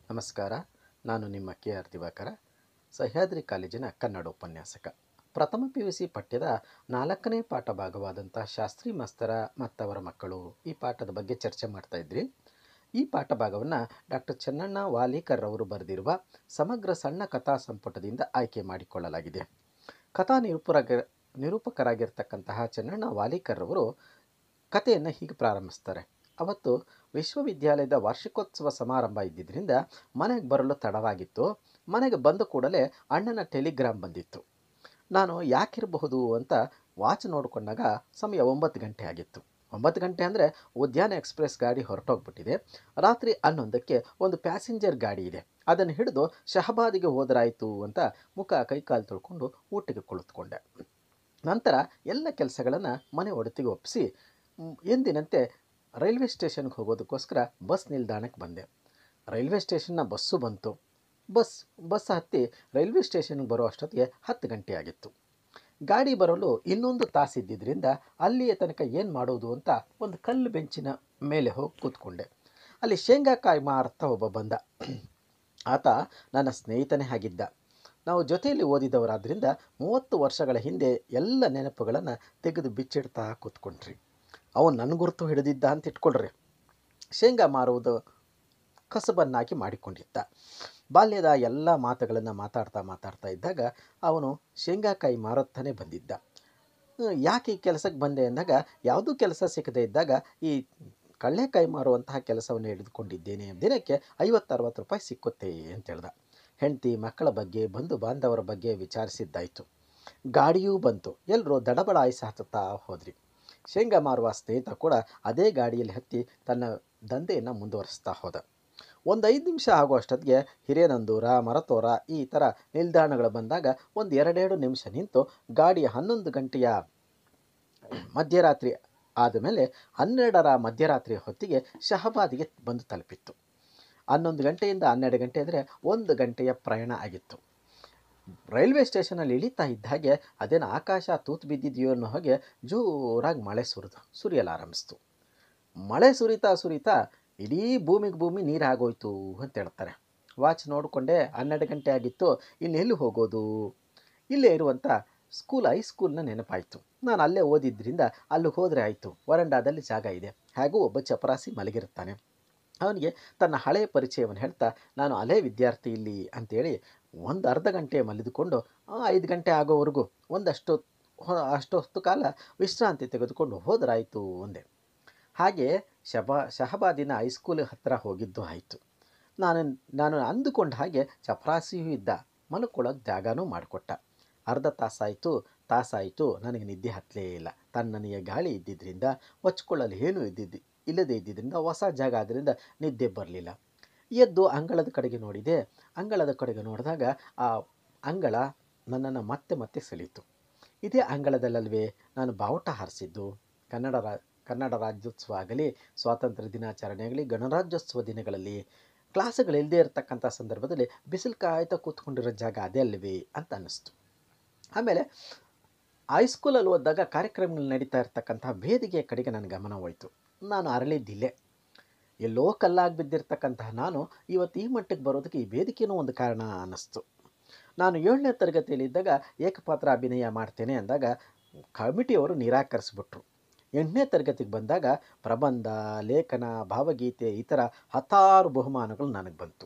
ನಮಸ್ಕಾರ ನಾನು ನಿಮ್ಮ ಕೆ ಆರ್ ದಿವಾಕರ ಸಹ್ಯಾದ್ರಿ ಕಾಲೇಜಿನ ಕನ್ನಡ ಉಪನ್ಯಾಸಕ ಪ್ರಥಮ ಪಿ ಯು ಸಿ ಪಠ್ಯದ ನಾಲ್ಕನೇ ಪಾಠ ಭಾಗವಾದಂಥ ಶಾಸ್ತ್ರಿ ಮಾಸ್ತರ ಮತ್ತವರ ಮಕ್ಕಳು ಈ ಪಾಠದ ಬಗ್ಗೆ ಚರ್ಚೆ ಮಾಡ್ತಾ ಇದ್ರಿ ಈ ಪಾಠ ಭಾಗವನ್ನು ಡಾಕ್ಟರ್ ಚೆನ್ನಣ್ಣ ವಾಲಿಕರ್ ಅವರು ಬರೆದಿರುವ ಸಮಗ್ರ ಸಣ್ಣ ಕಥಾ ಸಂಪುಟದಿಂದ ಆಯ್ಕೆ ಮಾಡಿಕೊಳ್ಳಲಾಗಿದೆ ಕಥಾ ನಿರೂಪರಾಗಿ ನಿರೂಪಕರಾಗಿರ್ತಕ್ಕಂತಹ ಚೆನ್ನಣ್ಣ ವಾಲಿಕರ್ ಅವರು ಕಥೆಯನ್ನು ಹೀಗೆ ಪ್ರಾರಂಭಿಸ್ತಾರೆ ಅವತ್ತು ವಿಶ್ವವಿದ್ಯಾಲಯದ ವಾರ್ಷಿಕೋತ್ಸವ ಸಮಾರಂಭ ಇದ್ದಿದ್ದರಿಂದ ಮನೆಗೆ ಬರಲು ತಡವಾಗಿತ್ತು ಮನೆಗೆ ಬಂದ ಕೂಡಲೇ ಅಣ್ಣನ ಟೆಲಿಗ್ರಾಮ್ ಬಂದಿತ್ತು ನಾನು ಯಾಕಿರಬಹುದು ಅಂತ ವಾಚ್ ನೋಡಿಕೊಂಡಾಗ ಸಮಯ ಒಂಬತ್ತು ಗಂಟೆ ಆಗಿತ್ತು ಒಂಬತ್ತು ಗಂಟೆ ಅಂದರೆ ಉದ್ಯಾನ ಎಕ್ಸ್ಪ್ರೆಸ್ ಗಾಡಿ ಹೊರಟೋಗ್ಬಿಟ್ಟಿದೆ ರಾತ್ರಿ ಹನ್ನೊಂದಕ್ಕೆ ಒಂದು ಪ್ಯಾಸೆಂಜರ್ ಗಾಡಿ ಇದೆ ಅದನ್ನು ಹಿಡಿದು ಶಹಬಾದಿಗೆ ಹೋದರಾಯಿತು ಅಂತ ಮುಖ ಕೈಕಾಲು ತೊಳ್ಕೊಂಡು ಊಟಕ್ಕೆ ಕುಳಿತುಕೊಂಡೆ ನಂತರ ಎಲ್ಲ ಕೆಲಸಗಳನ್ನು ಮನೆ ಒಡತಿಗೆ ಒಪ್ಪಿಸಿ ಮ್, ಎಂದಿನಂತೆ ರೈಲ್ವೆ ಸ್ಟೇಷನ್ಗೆ ಹೋಗೋದಕ್ಕೋಸ್ಕರ ಬಸ್ ನಿಲ್ದಾಣಕ್ಕೆ ಬಂದೆ ರೈಲ್ವೆ ಸ್ಟೇಷನ್ನ ಬಸ್ಸು ಬಂತು ಬಸ್ ಬಸ್ ಹತ್ತಿ ರೈಲ್ವೆ ಸ್ಟೇಷನ್ಗೆ ಬರೋ ಅಷ್ಟೊತ್ತಿಗೆ ಹತ್ತು ಗಂಟೆ ಆಗಿತ್ತು ಗಾಡಿ ಬರಲು ಇನ್ನೊಂದು ತಾಸಿದ್ದಿದ್ದರಿಂದ ಅಲ್ಲಿಯ ತನಕ ಏನು ಮಾಡೋದು ಅಂತ ಒಂದು ಕಲ್ಲು ಬೆಂಚಿನ ಮೇಲೆ ಹೋಗಿ ಕೂತ್ಕೊಂಡೆ ಅಲ್ಲಿ ಶೇಂಗಾಕಾಯಿ ಮಾರ್ತಾ ಒಬ್ಬ ಬಂದ ಆತ ನನ್ನ ಸ್ನೇಹಿತನೇ ಆಗಿದ್ದ ನಾವು ಜೊತೆಯಲ್ಲಿ ಓದಿದವರಾದ್ರಿಂದ ಮೂವತ್ತು ವರ್ಷಗಳ ಹಿಂದೆ ಎಲ್ಲ ನೆನಪುಗಳನ್ನು ತೆಗೆದು ಬಿಚ್ಚಿಡ್ತಾ ಕೂತ್ಕೊಂಡ್ರಿ ಅವನು ನನ್ನ ಗುರುತು ಹಿಡಿದಿದ್ದ ಅಂತ ಇಟ್ಕೊಳ್ರಿ ಶೇಂಗಾ ಮಾರುವುದು ಕಸಬನ್ನಾಗಿ ಮಾಡಿಕೊಂಡಿದ್ದ ಬಾಲ್ಯದ ಎಲ್ಲ ಮಾತುಗಳನ್ನು ಮಾತಾಡ್ತಾ ಮಾತಾಡ್ತಾ ಇದ್ದಾಗ ಅವನು ಶೇಂಗಾಕಾಯಿ ಮಾರುತ್ತಾನೆ ಬಂದಿದ್ದ ಹ್ಮ್, ಯಾಕೆ ಈ ಕೆಲಸಕ್ಕೆ ಬಂದೆ ಅಂದಾಗ ಯಾವುದೂ ಕೆಲಸ ಸಿಗದೇ ಇದ್ದಾಗ ಈ ಕಳ್ಳೆಕಾಯಿ ಮಾರುವಂತಹ ಕೆಲಸವನ್ನು ಹಿಡಿದುಕೊಂಡಿದ್ದೇನೆ ದಿನಕ್ಕೆ ಐವತ್ತು ಅರವತ್ತು ರೂಪಾಯಿ ಸಿಕ್ಕುತ್ತೆ ಅಂತ ಹೇಳ್ದ ಹೆಂಡತಿ ಮಕ್ಕಳ ಬಗ್ಗೆ ಬಂಧು ಬಾಂಧವರ ಬಗ್ಗೆ ವಿಚಾರಿಸಿದ್ದಾಯಿತು ಗಾಡಿಯೂ ಬಂತು ಎಲ್ಲರೂ ದಡಬಡಾಯಿಸಿ ಹತ್ತುತ್ತಾ ಹೋದ್ರಿ ಶೇಂಗಾ ಮಾರುವ ಸ್ನೇಹಿತ ಕೂಡ ಅದೇ ಗಾಡಿಯಲ್ಲಿ ಹತ್ತಿ ತನ್ನ ದಂಧೆಯನ್ನು ಮುಂದುವರಿಸ್ತಾ ಹೋದ ಒಂದು ಐದು ನಿಮಿಷ ಆಗೋ ಅಷ್ಟೊತ್ತಿಗೆ ಹಿರೇನಂದೂರ ಮರತೋರ ಈ ಥರ ನಿಲ್ದಾಣಗಳು ಬಂದಾಗ ಒಂದು ಎರಡೆರಡು ನಿಮಿಷ ನಿಂತು ಗಾಡಿ ಹನ್ನೊಂದು ಗಂಟೆಯ ಮಧ್ಯರಾತ್ರಿ ಆದಮೇಲೆ ಹನ್ನೆರಡರ ಮಧ್ಯರಾತ್ರಿ ಹೊತ್ತಿಗೆ ಶಹಬಾದಿಗೆ ಬಂದು ತಲುಪಿತ್ತು ಹನ್ನೊಂದು ಗಂಟೆಯಿಂದ ಹನ್ನೆರಡು ಗಂಟೆ ಅಂದರೆ ಒಂದು ಗಂಟೆಯ ಪ್ರಯಾಣ ಆಗಿತ್ತು ರೈಲ್ವೆ ಸ್ಟೇಷನಲ್ಲಿ ಇಳಿತಾ ಇದ್ದ ಹಾಗೆ ಅದೇನು ಆಕಾಶ ತೂತು ಬಿದ್ದಿದೆಯೋ ಅನ್ನೋ ಹಾಗೆ ಜೋರಾಗಿ ಮಳೆ ಸುರಿದು ಸುರಿಯಲಾರಂಭಿಸ್ತು ಮಳೆ ಸುರಿತಾ ಸುರಿತಾ ಇಡೀ ಭೂಮಿಗೆ ಭೂಮಿ ನೀರು ಆಗೋಯ್ತು ಅಂತ ಹೇಳ್ತಾರೆ ವಾಚ್ ನೋಡಿಕೊಂಡೆ ಹನ್ನೆರಡು ಗಂಟೆ ಆಗಿತ್ತು ಇನ್ನೆಲ್ಲಿ ಹೋಗೋದು ಇಲ್ಲೇ ಇರುವಂಥ ಸ್ಕೂಲ್ ಹೈಸ್ಕೂಲ್ನ ನೆನಪಾಯಿತು ನಾನು ಅಲ್ಲೇ ಓದಿದ್ರಿಂದ ಅಲ್ಲಿ ಹೋದರೆ ಆಯಿತು ವರಂಡಾದಲ್ಲಿ ಜಾಗ ಇದೆ ಹಾಗೂ ಒಬ್ಬ ಚಪರಾಸಿ ಮಲಗಿರುತ್ತಾನೆ ಅವನಿಗೆ ತನ್ನ ಹಳೆಯ ಪರಿಚಯವನ್ನು ಹೇಳ್ತಾ ನಾನು ಹಳೆ ವಿದ್ಯಾರ್ಥಿ ಇಲ್ಲಿ ಅಂತೇಳಿ ಒಂದು ಅರ್ಧ ಗಂಟೆ ಮಲಿದುಕೊಂಡು ಆ, ಐದು ಗಂಟೆ ಆಗೋವರೆಗೂ ಒಂದಷ್ಟು ಹೊ- ಅಷ್ಟೊತ್ತು ಕಾಲ ವಿಶ್ರಾಂತಿ ತೆಗೆದುಕೊಂಡು ಹೋದರಾಯಿತು ಒಂದೆ ಹಾಗೆ ಶಬಾ ಶಹಬಾದಿನ ಹೈಸ್ಕೂಲ್ ಹತ್ತಿರ ಹೋಗಿದ್ದು ಆಯಿತು ನಾನು ನಾನು ಅಂದುಕೊಂಡ ಹಾಗೆ ಚಪರಾಸಿಯೂ ಇದ್ದ ಮಲ್ಕೊಳ್ಳೋಕೆ ಜಾಗನೂ ಮಾಡಿಕೊಟ್ಟ ಅರ್ಧ ತಾಸಾಯಿತು ತಾಸಾಯಿತು ನನಗೆ ನಿದ್ದೆ ಹತ್ತಲೇ ಇಲ್ಲ ತಣ್ಣನೆಯ ಗಾಳಿ ಇದ್ದಿದ್ದರಿಂದ ಹೊಚ್ಕೊಳ್ಳಲು ಏನೂ ಇದ್ದಿದ್ದು ಇಲ್ಲದೇ ಇದ್ದಿದ್ದರಿಂದ ಹೊಸ ಜಾಗ ಆದ್ದರಿಂದ ನಿದ್ದೆ ಬರಲಿಲ್ಲ ಎದ್ದು ಅಂಗಳದ ಕಡೆಗೆ ನೋಡಿದೆ ಅಂಗಳದ ಕಡೆಗೆ ನೋಡಿದಾಗ ಆ ಅಂಗಳ ನನ್ನನ್ನು ಮತ್ತೆ ಮತ್ತೆ ಸೆಳೀತು ಇದೇ ಅಂಗಳದಲ್ಲಲ್ವೇ ನಾನು ಬಾವುಟ ಹಾರಿಸಿದ್ದು ಕನ್ನಡ ರಾ ಕನ್ನಡ ರಾಜ್ಯೋತ್ಸವ ಆಗಲಿ ಸ್ವಾತಂತ್ರ್ಯ ದಿನಾಚರಣೆ ಆಗಲಿ ಗಣರಾಜ್ಯೋತ್ಸವ ದಿನಗಳಲ್ಲಿ ಕ್ಲಾಸ್ಗಳು ಇಲ್ಲದೆ ಇರತಕ್ಕಂಥ ಸಂದರ್ಭದಲ್ಲಿ ಬಿಸಿಲು ಕಾಯ್ತಾ ಕೂತ್ಕೊಂಡಿರೋ ಜಾಗ ಅದೇ ಅಲ್ವೇ ಅಂತ ಅನ್ನಿಸ್ತು ಆಮೇಲೆ ಹೈಸ್ಕೂಲಲ್ಲಿ ಓದಿದಾಗ ಕಾರ್ಯಕ್ರಮಗಳು ನಡೀತಾ ಇರ್ತಕ್ಕಂಥ ವೇದಿಕೆಯ ಕಡೆಗೆ ನನ್ನ ಗಮನ ಹೋಯಿತು ನಾನು ಅರಳಿದ್ದಿಲ್ಲೇ ಎಲ್ಲೋ ಕಲ್ಲಾಗಿ ಬಿದ್ದಿರ್ತಕ್ಕಂತಹ ನಾನು ಇವತ್ತು ಈ ಮಟ್ಟಕ್ಕೆ ಬರೋದಕ್ಕೆ ಈ ವೇದಿಕೆಯೂ ಒಂದು ಕಾರಣ ಅನ್ನಿಸ್ತು ನಾನು ಏಳನೇ ತರಗತಿಯಲ್ಲಿದ್ದಾಗ ಏಕಪಾತ್ರ ಅಭಿನಯ ಮಾಡ್ತೇನೆ ಅಂದಾಗ ಕಮಿಟಿಯವರು ನಿರಾಕರಿಸ್ಬಿಟ್ರು ಎಂಟನೇ ತರಗತಿಗೆ ಬಂದಾಗ ಪ್ರಬಂಧ ಲೇಖನ ಭಾವಗೀತೆ ಈ ಥರ ಹತ್ತಾರು ಬಹುಮಾನಗಳು ನನಗೆ ಬಂತು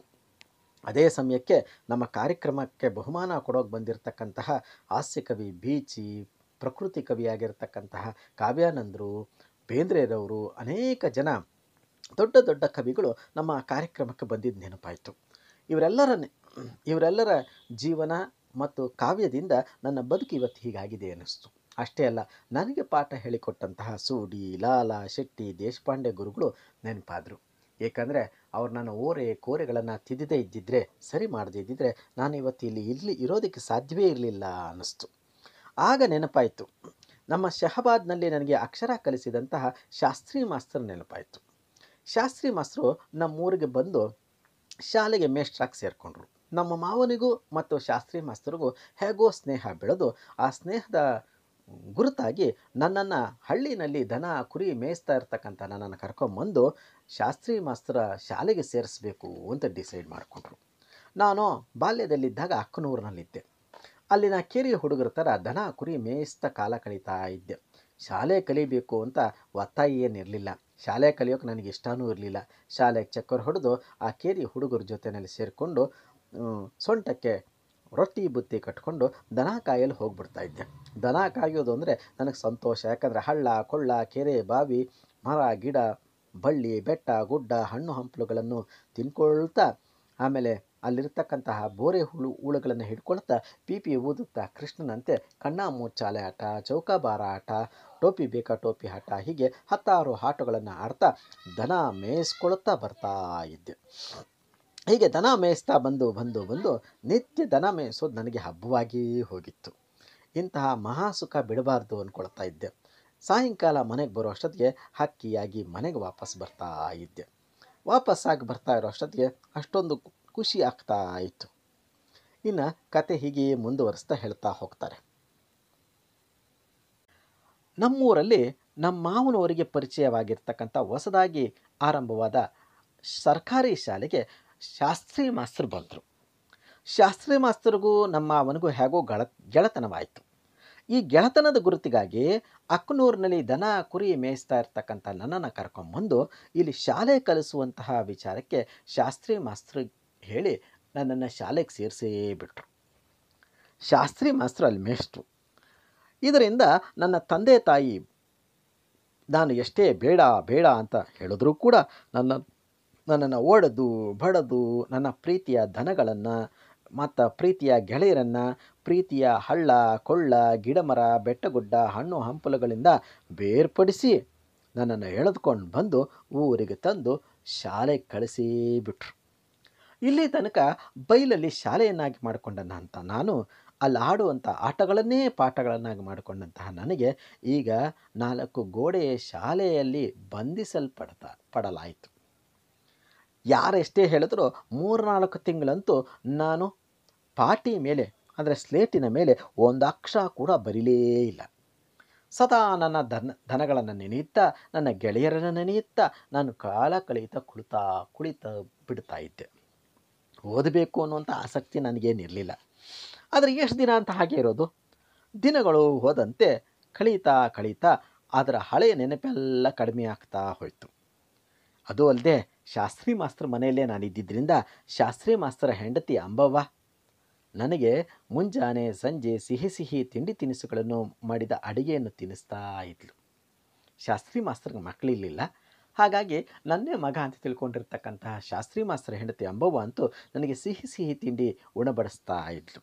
ಅದೇ ಸಮಯಕ್ಕೆ ನಮ್ಮ ಕಾರ್ಯಕ್ರಮಕ್ಕೆ ಬಹುಮಾನ ಕೊಡೋಕೆ ಬಂದಿರತಕ್ಕಂತಹ ಹಾಸ್ಯ ಕವಿ ಬೀಚಿ ಪ್ರಕೃತಿ ಕವಿಯಾಗಿರ್ತಕ್ಕಂತಹ ಕಾವ್ಯಾನಂದರು ಬೇಂದ್ರೆರವರು ಅನೇಕ ಜನ ದೊಡ್ಡ ದೊಡ್ಡ ಕವಿಗಳು ನಮ್ಮ ಕಾರ್ಯಕ್ರಮಕ್ಕೆ ಬಂದಿದ್ದು ನೆನಪಾಯಿತು ಇವರೆಲ್ಲರ ನೆ- ಇವರೆಲ್ಲರ ಜೀವನ ಮತ್ತು ಕಾವ್ಯದಿಂದ ನನ್ನ ಬದುಕು ಇವತ್ತು ಹೀಗಾಗಿದೆ ಅನ್ನಿಸ್ತು ಅಷ್ಟೇ ಅಲ್ಲ ನನಗೆ ಪಾಠ ಹೇಳಿಕೊಟ್ಟಂತಹ ಸೂಡಿ ಲಾಲ ಶೆಟ್ಟಿ ದೇಶಪಾಂಡೆ ಗುರುಗಳು ನೆನಪಾದರು ಏಕೆಂದರೆ ಅವ್ರು ನನ್ನ ಓರೆ ಕೋರೆಗಳನ್ನು ತಿದ್ದದೇ ಇದ್ದಿದ್ರೆ ಸರಿ ಮಾಡದೇ ಇದ್ದಿದ್ರೆ ನಾನು ಇವತ್ತು ಇಲ್ಲಿ ಇಲ್ಲಿ ಇರೋದಕ್ಕೆ ಸಾಧ್ಯವೇ ಇರಲಿಲ್ಲ ಅನ್ನಿಸ್ತು ಆಗ ನೆನಪಾಯಿತು ನಮ್ಮ ಶಹಬಾದ್ನಲ್ಲಿ ನನಗೆ ಅಕ್ಷರ ಕಲಿಸಿದಂತಹ ಶಾಸ್ತ್ರಿ ಮಾಸ್ತರ್ ನೆನಪಾಯಿತು ಶಾಸ್ತ್ರಿ ಮಾಸ್ತರು ನಮ್ಮೂರಿಗೆ ಬಂದು ಶಾಲೆಗೆ ಮೇಷ್ಟ್ರಾಗಿ ಸೇರಿಕೊಂಡ್ರು ನಮ್ಮ ಮಾವನಿಗೂ ಮತ್ತು ಶಾಸ್ತ್ರಿ ಮಾಸ್ತರಿಗೂ ಹೇಗೋ ಸ್ನೇಹ ಬೆಳೆದು ಆ ಸ್ನೇಹದ ಗುರುತಾಗಿ ನನ್ನನ್ನು ಹಳ್ಳಿನಲ್ಲಿ ದನ ಕುರಿ ಮೇಯಿಸ್ತಾ ಇರ್ತಕ್ಕಂಥ ನನ್ನನ್ನು ಕರ್ಕೊಂಬಂದು ಶಾಸ್ತ್ರಿ ಮಾಸ್ತರ ಶಾಲೆಗೆ ಸೇರಿಸ್ಬೇಕು ಅಂತ ಡಿಸೈಡ್ ಮಾಡಿಕೊಂಡ್ರು ನಾನು ಬಾಲ್ಯದಲ್ಲಿದ್ದಾಗ ಅಕ್ಕನೂರಿನಲ್ಲಿದ್ದೆ ಅಲ್ಲಿನ ಕಿರಿಯ ಹುಡುಗರ ಥರ ದನ ಕುರಿ ಮೇಯಿಸ್ತಾ ಕಾಲ ಕಳೀತಾ ಇದ್ದೆ ಶಾಲೆ ಕಲಿಬೇಕು ಅಂತ ಒತ್ತಾಯ ಏನಿರಲಿಲ್ಲ ಶಾಲೆ ಕಲಿಯೋಕೆ ನನಗೆ ಇಷ್ಟನೂ ಇರಲಿಲ್ಲ ಶಾಲೆಗೆ ಚಕ್ಕರ್ ಹೊಡೆದು ಆ ಕೇರಿ ಹುಡುಗರ ಜೊತೆಯಲ್ಲಿ ಸೇರಿಕೊಂಡು ಸೊಂಟಕ್ಕೆ ರೊಟ್ಟಿ ಬುತ್ತಿ ಕಟ್ಕೊಂಡು ದನ ಕಾಯಲು ಹೋಗ್ಬಿಡ್ತಾ ಇದ್ದೆ ದನ ಕಾಯೋದು ಅಂದರೆ ನನಗೆ ಸಂತೋಷ ಯಾಕಂದರೆ ಹಳ್ಳ ಕೊಳ್ಳ ಕೆರೆ ಬಾವಿ ಮರ ಗಿಡ ಬಳ್ಳಿ ಬೆಟ್ಟ ಗುಡ್ಡ ಹಣ್ಣು ಹಂಪಲುಗಳನ್ನು ತಿನ್ಕೊಳ್ತಾ ಆಮೇಲೆ ಅಲ್ಲಿರ್ತಕ್ಕಂತಹ ಬೋರೆ ಹುಳು ಹುಳುಗಳನ್ನು ಹಿಡ್ಕೊಳ್ತಾ ಪಿ ಪಿ ಊದುತ್ತಾ ಕೃಷ್ಣನಂತೆ ಕಣ್ಣ ಮುಚ್ಚಾಲೆ ಆಟ ಚೌಕಾಬಾರ ಆಟ ಟೋಪಿ ಬೇಕಾ ಟೋಪಿ ಆಟ ಹೀಗೆ ಹತ್ತಾರು ಆಟಗಳನ್ನು ಆಡ್ತಾ ದನ ಮೇಯಿಸ್ಕೊಳ್ತಾ ಬರ್ತಾ ಇದ್ದೆ ಹೀಗೆ ದನ ಮೇಯಿಸ್ತಾ ಬಂದು ಬಂದು ಬಂದು ನಿತ್ಯ ದನ ಮೇಯಿಸೋದು ನನಗೆ ಹಬ್ಬವಾಗಿ ಹೋಗಿತ್ತು ಇಂತಹ ಮಹಾಸುಖ ಬಿಡಬಾರ್ದು ಅಂದ್ಕೊಳ್ತಾ ಇದ್ದೆ ಸಾಯಂಕಾಲ ಮನೆಗೆ ಬರೋ ಅಷ್ಟೊತ್ತಿಗೆ ಹಕ್ಕಿಯಾಗಿ ಮನೆಗೆ ವಾಪಸ್ ಬರ್ತಾ ಇದ್ದೆ ವಾಪಸ್ಸಾಗಿ ಬರ್ತಾ ಇರೋ ಅಷ್ಟೊತ್ತಿಗೆ ಅಷ್ಟೊಂದು ಖುಷಿ ಆಗ್ತಾ ಇತ್ತು ಇನ್ನು ಕತೆ ಹೀಗೆ ಮುಂದುವರಿಸ್ತಾ ಹೇಳ್ತಾ ಹೋಗ್ತಾರೆ ನಮ್ಮೂರಲ್ಲಿ ನಮ್ಮ ಮಾವನವರಿಗೆ ಪರಿಚಯವಾಗಿರ್ತಕ್ಕಂಥ ಹೊಸದಾಗಿ ಆರಂಭವಾದ ಸರ್ಕಾರಿ ಶಾಲೆಗೆ ಶಾಸ್ತ್ರಿ ಮಾಸ್ತರು ಬಂದರು ಶಾಸ್ತ್ರಿ ಮಾಸ್ತರಿಗೂ ನಮ್ಮ ಅವನಿಗೂ ಹೇಗೋ ಗಳ ಗೆಳತನವಾಯಿತು ಈ ಗೆಳತನದ ಗುರುತಿಗಾಗಿ ಅಕ್ಕನೂರಿನಲ್ಲಿ ದನ ಕುರಿ ಮೇಯಿಸ್ತಾ ಇರ್ತಕ್ಕಂಥ ನನ್ನನ್ನು ಕರ್ಕೊಂಬಂದು ಇಲ್ಲಿ ಶಾಲೆ ಕಲಿಸುವಂತಹ ವಿಚಾರಕ್ಕೆ ಶಾಸ್ತ್ರಿ ಮಾಸ್ತರು ಹೇಳಿ ನನ್ನನ್ನು ಶಾಲೆಗೆ ಸೇರಿಸೇ ಬಿಟ್ರು ಶಾಸ್ತ್ರಿ ಮಾಸ್ತರು ಅಲ್ಲಿ ಮೇಷ್ಟ್ರು ಇದರಿಂದ ನನ್ನ ತಂದೆ ತಾಯಿ ನಾನು ಎಷ್ಟೇ ಬೇಡ ಬೇಡ ಅಂತ ಹೇಳಿದ್ರೂ ಕೂಡ ನನ್ನ ನನ್ನನ್ನು ಓಡದು ಬಡದು ನನ್ನ ಪ್ರೀತಿಯ ದನಗಳನ್ನು ಮತ್ತು ಪ್ರೀತಿಯ ಗೆಳೆಯರನ್ನು ಪ್ರೀತಿಯ ಹಳ್ಳ ಕೊಳ್ಳ ಗಿಡಮರ ಬೆಟ್ಟಗುಡ್ಡ ಹಣ್ಣು ಹಂಪಲುಗಳಿಂದ ಬೇರ್ಪಡಿಸಿ ನನ್ನನ್ನು ಎಳೆದುಕೊಂಡು ಬಂದು ಊರಿಗೆ ತಂದು ಶಾಲೆಗೆ ಕಳಿಸಿ ಬಿಟ್ರು ಇಲ್ಲಿ ತನಕ ಬೈಲಲ್ಲಿ ಶಾಲೆಯನ್ನಾಗಿ ಮಾಡಿಕೊಂಡಂತ ನಾನು ಅಲ್ಲಿ ಆಡುವಂಥ ಆಟಗಳನ್ನೇ ಪಾಠಗಳನ್ನಾಗಿ ಮಾಡಿಕೊಂಡಂತಹ ನನಗೆ ಈಗ ನಾಲ್ಕು ಗೋಡೆಯ ಶಾಲೆಯಲ್ಲಿ ಬಂಧಿಸಲ್ಪಡ್ತಾ ಪಡಲಾಯಿತು ಯಾರೆಷ್ಟೇ ಹೇಳಿದ್ರೂ ಮೂರ್ನಾಲ್ಕು ತಿಂಗಳಂತೂ ನಾನು ಪಾಟಿ ಮೇಲೆ ಅಂದರೆ ಸ್ಲೇಟಿನ ಮೇಲೆ ಒಂದು ಅಕ್ಷರ ಕೂಡ ಬರೀಲೇ ಇಲ್ಲ ಸದಾ ನನ್ನ ದನ ದನಗಳನ್ನು ನೆನೆಯುತ್ತಾ ನನ್ನ ಗೆಳೆಯರನ್ನು ನೆನೆಯುತ್ತಾ ನಾನು ಕಾಲ ಕಳೆಯುತ್ತಾ ಕುಳಿತಾ ಕುಳಿತ ಬಿಡ್ತಾ ಇದ್ದೆ ಓದಬೇಕು ಅನ್ನುವಂಥ ಆಸಕ್ತಿ ನನಗೇನಿರಲಿಲ್ಲ ಆದರೆ ಎಷ್ಟು ದಿನ ಅಂತ ಹಾಗೆ ಇರೋದು ದಿನಗಳು ಹೋದಂತೆ ಕಳೀತಾ ಕಳೀತಾ ಅದರ ಹಳೆಯ ನೆನಪೆಲ್ಲ ಕಡಿಮೆ ಆಗ್ತಾ ಹೋಯಿತು ಅದು ಅಲ್ಲದೆ ಶಾಸ್ತ್ರಿ ಮಾಸ್ತರ ಮನೆಯಲ್ಲೇ ನಾನಿದ್ದಿದ್ದರಿಂದ ಶಾಸ್ತ್ರಿ ಮಾಸ್ತರ ಹೆಂಡತಿ ಅಂಬವ್ವ ನನಗೆ ಮುಂಜಾನೆ ಸಂಜೆ ಸಿಹಿ ಸಿಹಿ ತಿಂಡಿ ತಿನಿಸುಗಳನ್ನು ಮಾಡಿದ ಅಡಿಗೆಯನ್ನು ತಿನ್ನಿಸ್ತಾ ಇದ್ಲು ಶಾಸ್ತ್ರಿ ಮಾಸ್ತರ್ಗೆ ಮಕ್ಕಳಿರಲಿಲ್ಲ ಹಾಗಾಗಿ ನನ್ನೇ ಮಗ ಅಂತ ತಿಳ್ಕೊಂಡಿರ್ತಕ್ಕಂತಹ ಶಾಸ್ತ್ರಿ ಮಾಸ್ತರ ಹೆಂಡತಿ ಅಂಬವ್ವ ಅಂತೂ ನನಗೆ ಸಿಹಿ ಸಿಹಿ ತಿಂಡಿ ಉಣಬಡಿಸ್ತಾ ಇದ್ಲು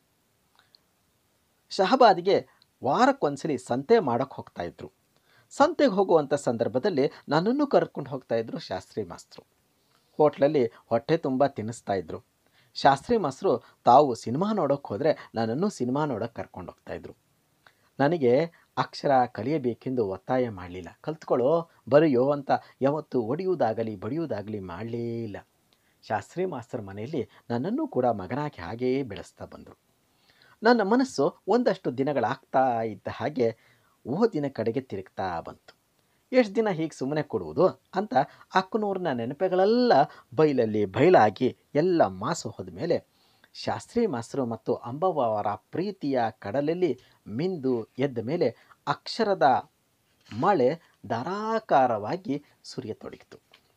ಶಹಬಾದಿಗೆ ವಾರಕ್ಕೊಂದ್ಸಲಿ ಸಂತೆ ಮಾಡೋಕ್ಕೆ ಹೋಗ್ತಾ ಇದ್ರು ಸಂತೆಗೆ ಹೋಗುವಂಥ ಸಂದರ್ಭದಲ್ಲಿ ನನ್ನನ್ನು ಕರ್ಕೊಂಡು ಹೋಗ್ತಾ ಇದ್ರು ಶಾಸ್ತ್ರಿ ಮಾಸ್ತರು ಹೋಟ್ಲಲ್ಲಿ ಹೊಟ್ಟೆ ತುಂಬ ತಿನ್ನಿಸ್ತಾ ಇದ್ರು ಶಾಸ್ತ್ರಿ ಮಾಸ್ತರು ತಾವು ಸಿನಿಮಾ ನೋಡೋಕ್ಕೆ ಹೋದರೆ ನನ್ನನ್ನು ಸಿನಿಮಾ ನೋಡೋಕ್ಕೆ ಕರ್ಕೊಂಡು ಹೋಗ್ತಾಯಿದ್ರು ನನಗೆ ಅಕ್ಷರ ಕಲಿಯಬೇಕೆಂದು ಒತ್ತಾಯ ಮಾಡಲಿಲ್ಲ ಕಲ್ತ್ಕೊಳ್ಳೋ ಬರೆಯೋ ಅಂತ ಯಾವತ್ತು ಒಡೆಯುವುದಾಗಲಿ ಬಡಿಯುವುದಾಗಲಿ ಮಾಡಲೇ ಇಲ್ಲ ಶಾಸ್ತ್ರಿ ಮಾಸ್ತರ್ ಮನೆಯಲ್ಲಿ ನನ್ನನ್ನು ಕೂಡ ಮಗನಾಗಿ ಹಾಗೆಯೇ ಬೆಳೆಸ್ತಾ ಬಂದರು ನನ್ನ ಮನಸ್ಸು ಒಂದಷ್ಟು ದಿನಗಳಾಗ್ತಾ ಇದ್ದ ಹಾಗೆ ಓದಿನ ಕಡೆಗೆ ತಿರುಗ್ತಾ ಬಂತು ಎಷ್ಟು ದಿನ ಹೀಗೆ ಸುಮ್ಮನೆ ಕೊಡುವುದು ಅಂತ ಅಕ್ಕನೂರಿನ ನೆನಪುಗಳೆಲ್ಲ ಬೈಲಲ್ಲಿ ಬಯಲಾಗಿ ಎಲ್ಲ ಮಾಸು ಹೋದ ಮೇಲೆ ಶಾಸ್ತ್ರಿ ಮಾಸ್ತರು ಮತ್ತು ಅಂಬವ್ವ ಅವರ ಪ್ರೀತಿಯ ಕಡಲಲ್ಲಿ ಮಿಂದು ಎದ್ದ ಮೇಲೆ ಅಕ್ಷರದ ಮಳೆ ಧಾರಾಕಾರವಾಗಿ ಸುರಿಯತೊಡಗಿತು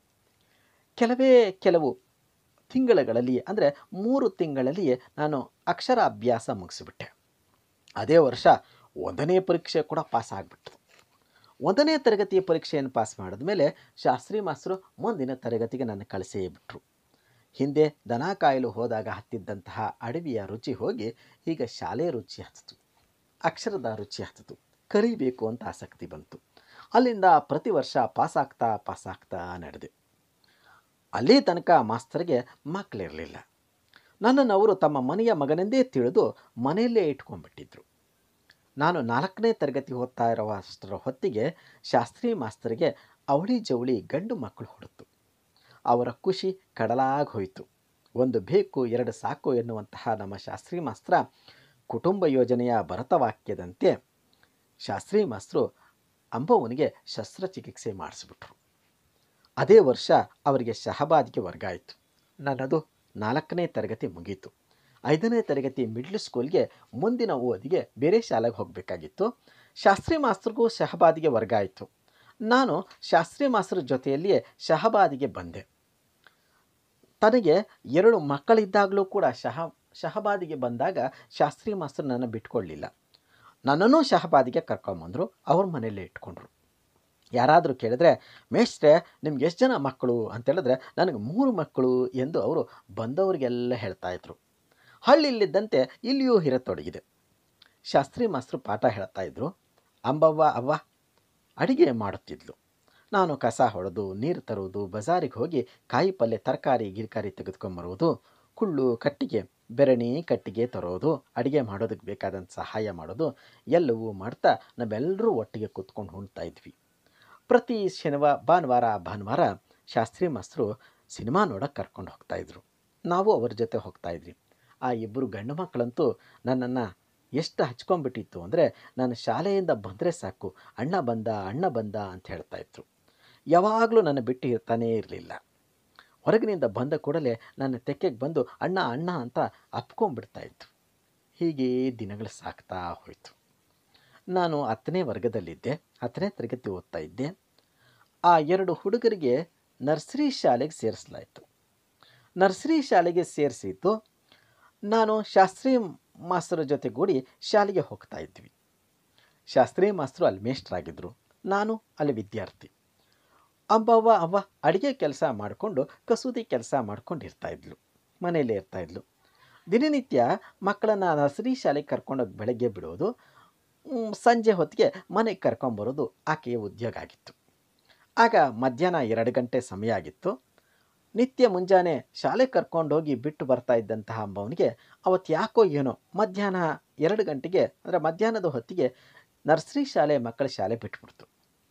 ಕೆಲವೇ ಕೆಲವು ತಿಂಗಳುಗಳಲ್ಲಿ ಅಂದರೆ ಮೂರು ತಿಂಗಳಲ್ಲಿಯೇ ನಾನು ಅಕ್ಷರ ಅಭ್ಯಾಸ ಮುಗಿಸಿಬಿಟ್ಟೆ ಅದೇ ವರ್ಷ ಒಂದನೇ ಪರೀಕ್ಷೆ ಕೂಡ ಪಾಸ್ ಆಗಿಬಿಟ್ಟು ಒಂದನೇ ತರಗತಿಯ ಪರೀಕ್ಷೆಯನ್ನು ಪಾಸ್ ಮಾಡಿದ್ಮೇಲೆ ಶಾಸ್ತ್ರಿ ಮಾಸ್ತರು ಮುಂದಿನ ತರಗತಿಗೆ ನನ್ನ ಕಳಿಸೇ ಬಿಟ್ಟರು ಹಿಂದೆ ದನ ಕಾಯಲು ಹೋದಾಗ ಹತ್ತಿದ್ದಂತಹ ಅಡವಿಯ ರುಚಿ ಹೋಗಿ ಈಗ ಶಾಲೆ ರುಚಿ ಹತ್ತಿತು ಅಕ್ಷರದ ರುಚಿ ಹತ್ತಿತು ಕಲಿಬೇಕು ಅಂತ ಆಸಕ್ತಿ ಬಂತು ಅಲ್ಲಿಂದ ಪ್ರತಿ ವರ್ಷ ಪಾಸಾಗ್ತಾ ಪಾಸಾಗ್ತಾ ನಡೆದೆ ಅಲ್ಲಿ ತನಕ ಮಾಸ್ತರ್ಗೆ ಮಕ್ಕಳಿರಲಿಲ್ಲ ನನ್ನನ್ನು ಅವರು ತಮ್ಮ ಮನೆಯ ಮಗನೆಂದೇ ತಿಳಿದು ಮನೆಯಲ್ಲೇ ಇಟ್ಕೊಂಡ್ಬಿಟ್ಟಿದ್ರು ನಾನು ನಾಲ್ಕನೇ ತರಗತಿ ಓದ್ತಾ ಇರುವ ಅಷ್ಟರ ಹೊತ್ತಿಗೆ ಶಾಸ್ತ್ರಿ ಮಾಸ್ತರಿಗೆ ಅವಳಿ ಜವಳಿ ಗಂಡು ಮಕ್ಕಳು ಹೊಡೆತು ಅವರ ಖುಷಿ ಕಡಲಾಗಿ ಹೋಯಿತು ಒಂದು ಬೇಕು ಎರಡು ಸಾಕು ಎನ್ನುವಂತಹ ನಮ್ಮ ಶಾಸ್ತ್ರಿ ಮಾಸ್ತ್ರ ಕುಟುಂಬ ಯೋಜನೆಯ ಭರತವಾಕ್ಯದಂತೆ ಶಾಸ್ತ್ರಿ ಮಾಸ್ತರು ಅಂಬವ್ವನಿಗೆ ಶಸ್ತ್ರಚಿಕಿತ್ಸೆ ಮಾಡಿಸ್ಬಿಟ್ರು ಅದೇ ವರ್ಷ ಅವರಿಗೆ ಶಹಬಾದ್ಗೆ ವರ್ಗಾಯಿತು ನನ್ನದು ನಾಲ್ಕನೇ ತರಗತಿ ಮುಗೀತು ಐದನೇ ತರಗತಿ ಮಿಡ್ಲ್ ಸ್ಕೂಲ್ಗೆ ಮುಂದಿನ ಓದಿಗೆ ಬೇರೆ ಶಾಲೆಗೆ ಹೋಗಬೇಕಾಗಿತ್ತು ಶಾಸ್ತ್ರಿ ಮಾಸ್ತರಿಗೂ ಶಹಬಾದಿಗೆ ವರ್ಗಾಯಿತು ನಾನು ಶಾಸ್ತ್ರಿ ಮಾಸ್ತರ ಜೊತೆಯಲ್ಲಿಯೇ ಶಹಬಾದಿಗೆ ಬಂದೆ ತನಗೆ ಎರಡು ಮಕ್ಕಳಿದ್ದಾಗಲೂ ಕೂಡ ಶಹ ಶಹಬಾದಿಗೆ ಬಂದಾಗ ಶಾಸ್ತ್ರಿ ಮಾಸ್ತರು ನನ್ನ ಬಿಟ್ಕೊಳ್ಳಿಲ್ಲ ನನ್ನನ್ನು ಶಹಬಾದಿಗೆ ಕರ್ಕೊಂಬಂದರು ಅವ್ರ ಮನೆಯಲ್ಲೇ ಇಟ್ಕೊಂಡ್ರು ಯಾರಾದರೂ ಕೇಳಿದ್ರೆ ಮೇಷ್ಟ್ರೆ ನಿಮ್ಗೆ ಎಷ್ಟು ಜನ ಮಕ್ಕಳು ಅಂತ ಹೇಳಿದ್ರೆ ನನಗೆ ಮೂರು ಮಕ್ಕಳು ಎಂದು ಅವರು ಬಂದವರಿಗೆಲ್ಲ ಹೇಳ್ತಾಯಿದ್ರು ಹಳ್ಳಿಲಿದ್ದಂತೆ ಇಲ್ಲಿಯೂ ಹಿರತೊಡಗಿದೆ ಶಾಸ್ತ್ರಿ ಮಾಸ್ತರು ಪಾಠ ಹೇಳ್ತಾ ಇದ್ರು ಅಂಬವ್ವ ಅವ್ವ ಅಡಿಗೆ ಮಾಡುತ್ತಿದ್ಲು ನಾನು ಕಸ ಹೊಡೆದು ನೀರು ತರುವುದು ಬಜಾರಿಗೆ ಹೋಗಿ ಕಾಯಿ ಪಲ್ಯ ತರಕಾರಿ ಗಿರ್ಕಾರಿ ತೆಗೆದುಕೊಂಬರುವುದು ಕುಳ್ಳು ಕಟ್ಟಿಗೆ ಬೆರಣಿ ಕಟ್ಟಿಗೆ ತರೋದು ಅಡಿಗೆ ಮಾಡೋದಕ್ಕೆ ಬೇಕಾದಂಥ ಸಹಾಯ ಮಾಡೋದು ಎಲ್ಲವೂ ಮಾಡ್ತಾ ನಾವೆಲ್ಲರೂ ಒಟ್ಟಿಗೆ ಕೂತ್ಕೊಂಡು ಉಣ್ತಾ ಇದ್ವಿ ಪ್ರತಿ ಶನಿವಾರ ಭಾನುವಾರ ಭಾನುವಾರ ಶಾಸ್ತ್ರಿ ಮಾಸ್ತರು ಸಿನಿಮಾ ನೋಡೋಕೆ ಕರ್ಕೊಂಡು ಹೋಗ್ತಾಯಿದ್ರು ನಾವು ಅವ್ರ ಜೊತೆ ಹೋಗ್ತಾಯಿದ್ವಿ ಆ ಇಬ್ಬರು ಗಂಡು ಮಕ್ಕಳಂತೂ ನನ್ನನ್ನು ಎಷ್ಟು ಹಚ್ಕೊಂಡ್ಬಿಟ್ಟಿತ್ತು ಅಂದರೆ ನಾನು ಶಾಲೆಯಿಂದ ಬಂದರೆ ಸಾಕು ಅಣ್ಣ ಬಂದ ಅಣ್ಣ ಬಂದ ಅಂತ ಹೇಳ್ತಾಯಿದ್ರು ಯಾವಾಗಲೂ ನನ್ನ ಬಿಟ್ಟು ಇರ್ತಾನೇ ಇರಲಿಲ್ಲ ಹೊರಗಿನಿಂದ ಬಂದ ಕೂಡಲೇ ನನ್ನ ತೆಕ್ಕೆಗೆ ಬಂದು ಅಣ್ಣ ಅಣ್ಣ ಅಂತ ಅಪ್ಕೊಂಡ್ಬಿಡ್ತಾಯಿತ್ತು ಹೀಗೆ ದಿನಗಳು ಸಾಕ್ತಾ ಹೋಯಿತು ನಾನು ಹತ್ತನೇ ವರ್ಗದಲ್ಲಿದ್ದೆ ಹತ್ತನೇ ತರಗತಿ ಓದ್ತಾ ಇದ್ದೆ ಆ ಎರಡು ಹುಡುಗರಿಗೆ ನರ್ಸರಿ ಶಾಲೆಗೆ ಸೇರಿಸಲಾಯಿತು ನರ್ಸರಿ ಶಾಲೆಗೆ ಸೇರಿಸಿದ್ದು ನಾನು ಶಾಸ್ತ್ರಿ ಮಾಸ್ತರ ಜೊತೆಗೂಡಿ ಶಾಲೆಗೆ ಹೋಗ್ತಾ ಇದ್ವಿ ಶಾಸ್ತ್ರಿ ಮಾಸ್ತರು ಅಲ್ಲಿ ಮೇಷ್ಟ್ರಾಗಿದ್ದರು ನಾನು ಅಲ್ಲಿ ವಿದ್ಯಾರ್ಥಿ ಅಂಬವ್ವ ಅವ್ವ ಅಡುಗೆ ಕೆಲಸ ಮಾಡಿಕೊಂಡು ಕಸೂತಿ ಕೆಲಸ ಮಾಡ್ಕೊಂಡು ಇರ್ತಾಯಿದ್ಲು ಮನೆಯಲ್ಲೇ ಇರ್ತಾಯಿದ್ಲು ದಿನನಿತ್ಯ ಮಕ್ಕಳನ್ನು ನರ್ಸರಿ ಶಾಲೆಗೆ ಕರ್ಕೊಂಡೋಗಿ ಬೆಳಗ್ಗೆ ಬಿಡೋದು ಮ್, ಸಂಜೆ ಹೊತ್ತಿಗೆ ಮನೆಗೆ ಕರ್ಕೊಂಬರೋದು ಆಕೆಯ ಉದ್ಯೋಗ ಆಗಿತ್ತು ಆಗ ಮಧ್ಯಾಹ್ನ ಎರಡು ಗಂಟೆ ಸಮಯ ಆಗಿತ್ತು ನಿತ್ಯ ಮುಂಜಾನೆ ಶಾಲೆ ಕರ್ಕೊಂಡೋಗಿ ಬಿಟ್ಟು ಬರ್ತಾ ಇದ್ದಂತಹ ಅಂಬವನಿಗೆ ಅವತ್ತು ಯಾಕೋ ಏನೋ ಮಧ್ಯಾಹ್ನ ಎರಡು ಗಂಟೆಗೆ ಅಂದರೆ ಮಧ್ಯಾಹ್ನದ ಹೊತ್ತಿಗೆ ನರ್ಸರಿ ಶಾಲೆ ಮಕ್ಕಳ ಶಾಲೆ ಬಿಟ್ಬಿಡ್ತು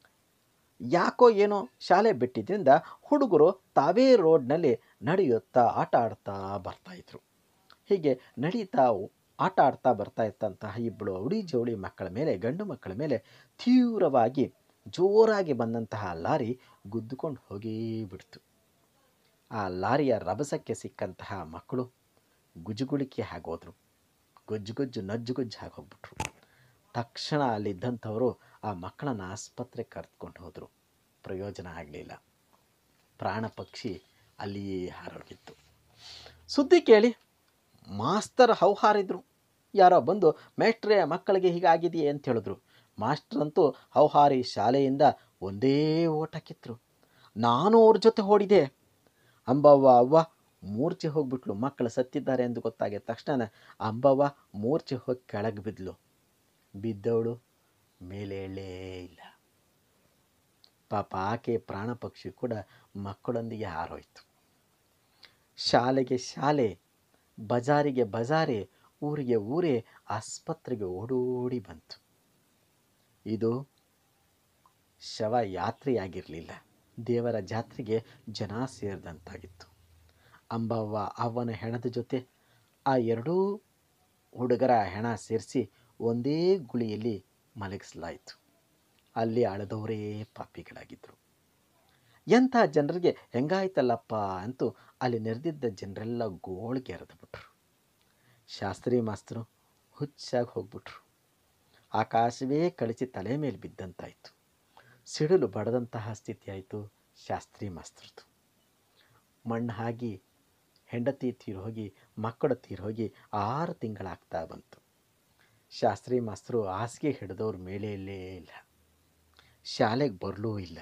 ಯಾಕೋ ಏನೋ ಶಾಲೆ ಬಿಟ್ಟಿದ್ದರಿಂದ ಹುಡುಗರು ತಾವೇ ರೋಡ್ನಲ್ಲಿ ನಡೆಯುತ್ತಾ ಆಟ ಆಡ್ತಾ ಬರ್ತಾಯಿದ್ರು ಹೀಗೆ ನಡೀತಾ ಆಟ ಆಡ್ತಾ ಬರ್ತಾ ಇದ್ದಂತಹ ಇಬ್ಬಳು ಅವಳಿ ಜೋಳಿ ಮಕ್ಕಳ ಮೇಲೆ ಗಂಡು ಮಕ್ಕಳ ಮೇಲೆ ತೀವ್ರವಾಗಿ ಜೋರಾಗಿ ಬಂದಂತಹ ಲಾರಿ ಗುದ್ದುಕೊಂಡು ಹೋಗೇ ಬಿಡ್ತು ಆ ಲಾರಿಯ ರಭಸಕ್ಕೆ ಸಿಕ್ಕಂತಹ ಮಕ್ಕಳು ಗುಜುಗುಳಿಕೆ ಆಗೋದ್ರು ಗುಜ್ಜು ಗುಜ್ಜು ನಜ್ಜು ಗುಜ್ಜು ಆಗೋಗ್ಬಿಟ್ರು ತಕ್ಷಣ ಅಲ್ಲಿದ್ದಂಥವರು ಆ ಮಕ್ಕಳನ್ನು ಆಸ್ಪತ್ರೆಗೆ ಕರೆದುಕೊಂಡು ಹೋದರು ಪ್ರಯೋಜನ ಆಗಲಿಲ್ಲ ಪ್ರಾಣ ಪಕ್ಷಿ ಅಲ್ಲಿಯೇ ಹಾರೋಗಿತ್ತು ಸುದ್ದಿ ಕೇಳಿ ಮಾಸ್ತರ್ ಹೌಹಾರಿದ್ರು ಯಾರೋ ಬಂದು ಮೇಷ್ಟ್ರೆ ಮಕ್ಕಳಿಗೆ ಹೀಗಾಗಿದೆಯೇ ಅಂತ ಹೇಳಿದ್ರು ಮಾಸ್ಟ್ರಂತೂ ಹೌಹಾರಿ ಶಾಲೆಯಿಂದ ಒಂದೇ ಓಟಕ್ಕಿದ್ರು ನಾನು ಅವ್ರ ಜೊತೆ ಓಡಿದೆ ಅಂಬವ್ವ ಅವ್ವ ಮೂರ್ಛೆ ಹೋಗ್ಬಿಟ್ಲು ಮಕ್ಕಳು ಸತ್ತಿದ್ದಾರೆ ಎಂದು ಗೊತ್ತಾಗಿದ ತಕ್ಷಣ ಅಂಬವ್ವ ಮೂರ್ಛೆ ಹೋಗಿ ಕೆಳಗೆ ಬಿದ್ಲು ಬಿದ್ದವಳು ಮೇಲೆ ಏಳೇ ಇಲ್ಲ ಪಾಪ ಆಕೆ ಪ್ರಾಣ ಪಕ್ಷಿ ಕೂಡ ಮಕ್ಕಳೊಂದಿಗೆ ಹಾರೋಯ್ತು ಶಾಲೆಗೆ ಶಾಲೆ ಬಜಾರಿಗೆ ಬಜಾರೆ ಊರಿಗೆ ಊರೇ ಆಸ್ಪತ್ರೆಗೆ ಓಡೋಡಿ ಬಂತು ಇದು ಶವ ಯಾತ್ರೆಯಾಗಿರಲಿಲ್ಲ ದೇವರ ಜಾತ್ರೆಗೆ ಜನ ಸೇರಿದಂತಾಗಿತ್ತು ಅಂಬವ್ವ ಅವನ ಹೆಣದ ಜೊತೆ ಆ ಎರಡೂ ಹುಡುಗರ ಹೆಣ ಸೇರಿಸಿ ಒಂದೇ ಗುಳಿಯಲ್ಲಿ ಮಲಗಿಸಲಾಯಿತು ಅಲ್ಲಿ ಅಳದವರೇ ಪಾಪಿಗಳಾಗಿದ್ದರು ಎಂಥ ಜನರಿಗೆ ಹೆಂಗಾಯ್ತಲ್ಲಪ್ಪ ಅಂತೂ ಅಲ್ಲಿ ನೆರೆದಿದ್ದ ಜನರೆಲ್ಲ ಗೋಳಿಗೆ ಎರೆದುಬಿಟ್ರು ಶಾಸ್ತ್ರಿ ಮಾಸ್ತರು ಹುಚ್ಚಾಗಿ ಹೋಗ್ಬಿಟ್ರು ಆಕಾಶವೇ ಕಳಿಸಿ ತಲೆ ಮೇಲೆ ಬಿದ್ದಂತಾಯಿತು ಸಿಡಿಲು ಬಡದಂತಹ ಸ್ಥಿತಿ ಆಯಿತು ಶಾಸ್ತ್ರಿ ಮಾಸ್ತರದು ಮಣ್ಣು ಹಾಕಿ ಹೆಂಡತಿ ತೀರು ಹೋಗಿ ಮಕ್ಕಳು ತೀರು ಹೋಗಿ ಆರು ತಿಂಗಳಾಗ್ತಾ ಬಂತು ಶಾಸ್ತ್ರಿ ಮಾಸ್ತರು ಹಾಸಿಗೆ ಹಿಡಿದವ್ರ ಮೇಲೆಯಲ್ಲೇ ಇಲ್ಲ ಶಾಲೆಗೆ ಬರಲೂ ಇಲ್ಲ